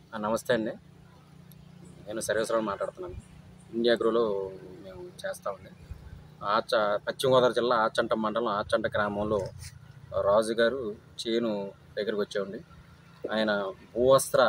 ఆ, నమస్తే అండి నేను సర్వేశ్వరరావు మాట్లాడుతున్నాను ఇండియా గ్రోలో మేము చేస్తామండి ఆచ పశ్చిమ గోదావరి జిల్లా ఆచంట మండలం ఆచంట గ్రామంలో రాజు గారు చేను దగ్గరికి వచ్చామండి ఆయన భూవస్త్ర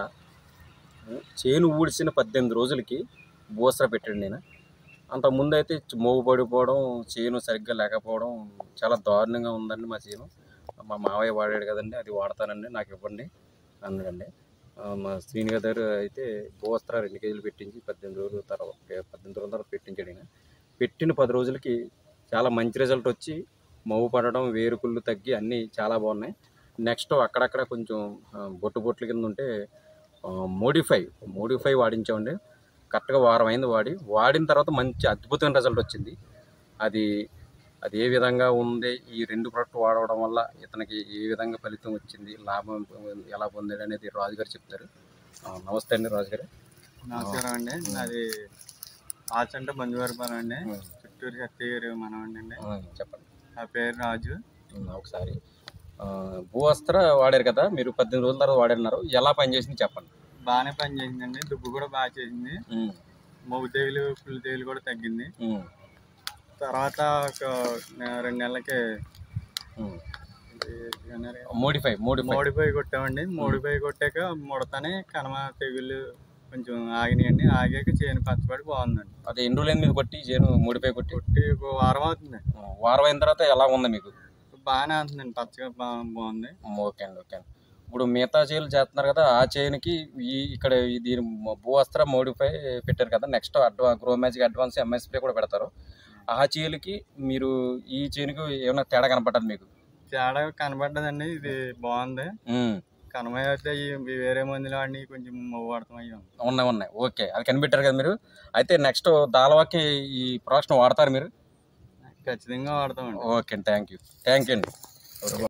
చేను ఊడిసిన పద్దెనిమిది రోజులకి భూవస్త్ర పెట్టాడు నేను అంత ముందు అయితే మోగు పడిపోవడం చేను సరిగ్గా లేకపోవడం చాలా దారుణంగా ఉందండి మా చేను మా మావయ్య వాడాడు కదండి అది వాడతానండి నాకు ఇవ్వండి అన్నాడండి ఆ, మా శ్రీని గారు అయితే భూవస్త్ర రెండు కేజీలు పెట్టించి పద్దెనిమిది రోజుల తర్వాత పద్దెనిమిది రోజుల తర్వాత పెట్టించాడు ఈయన పెట్టిన పది రోజులకి చాలా మంచి రిజల్ట్ వచ్చి మవ్వు పడడం వేరుకుళ్ళు తగ్గి అన్నీ చాలా బాగున్నాయి నెక్స్ట్ అక్కడక్కడ కొంచెం ఆ, బొట్టు బొట్లు కింద ఉంటే మోడిఫై మోడిఫై వాడించామండి కరెక్ట్గా వారం అయింది వాడి వాడిన తర్వాత మంచి అద్భుతమైన రిజల్ట్ వచ్చింది అది అది ఏ విధంగా ఉంది ఈ రెండు ప్రొడక్ట్ వాడడం వల్ల ఇతనికి ఏ విధంగా ఫలితం వచ్చింది లాభం ఎలా పొందాడు అనేది రాజు గారు చెప్తారు ఆ, నమస్తే అండి రాజు గారు నమస్కారం అండి నాది ఆచంట బంధువర్పాలం అండి చిత్తూరు సత్య గారు మనవండి అండి ఆ, చెప్పండి నా పేరు రాజు ఉమ్, ఒకసారి ఆ, భూవస్త్ర వాడారు కదా మీరు పద్దెనిమిది రోజుల తర్వాత వాడారు ఎలా పనిచేసింది చెప్పండి బాగానే పని చేసిందండి దుబ్బు కూడా బాగా చేసింది ఉమ్, మొగ్గు తెగులు పుల్లి తెగులు కూడా తగ్గింది ఉమ్, తర్వాత ఒక నె- రెండు నెలలకి ఉమ్. ఇది ఏమన్నారు? మోడిఫై మోడిఫై మోడిపై కొట్టామండి మోడిపై కొట్టాక ముడతనే కనమ తెగులు కొంచెం ఆగినాయండి ఆగాక చేను పచ్చబడి బాగుందండి అది ఎన్ని రోజులైంది మీకు కొట్టి చేను మోడిఫై కొట్టి కొట్టి ఒక వారం అవుతుంది ఆ, వారం అయిన తర్వాత ఎలా ఉంది మీకు బాగానే అవుతుందండి పచ్చగా బా- బాగుంది ఓకే అండి ఓకే అండి ఇప్పుడు మిగతా చేలు చేస్తున్నారు కదా ఆ చేనుకి ఈ ఇక్కడ ఈ దీని భూవస్త్ర మోడిఫై పెట్టారు కదా నెక్స్ట్ అడ్వా grow magic advance MS spray కూడా పెడతారు ఆ చేలుకి మీరు ఈ చేనుకి ఏమైనా తేడా కనపడ్డది మీకు తేడా కనబడ్డదండి ఇది బాగుంది ఉమ్, కనమయ్య అయితే ఈ ఈ వేరే మందులు వాడిని కొంచెం వాడతాం అయ్యాం ఉన్నాయి ఉన్నాయి ఓకే అది కనిపెట్టారు కదా మీరు అయితే నెక్స్ట్ దాలవాకి ఈ ప్రోడక్ట్ని వాడతారు మీరు ఖచ్చితంగా వాడతామండి ఓకే అండి థ్యాంక్ యూ థ్యాంక్ యూ అండి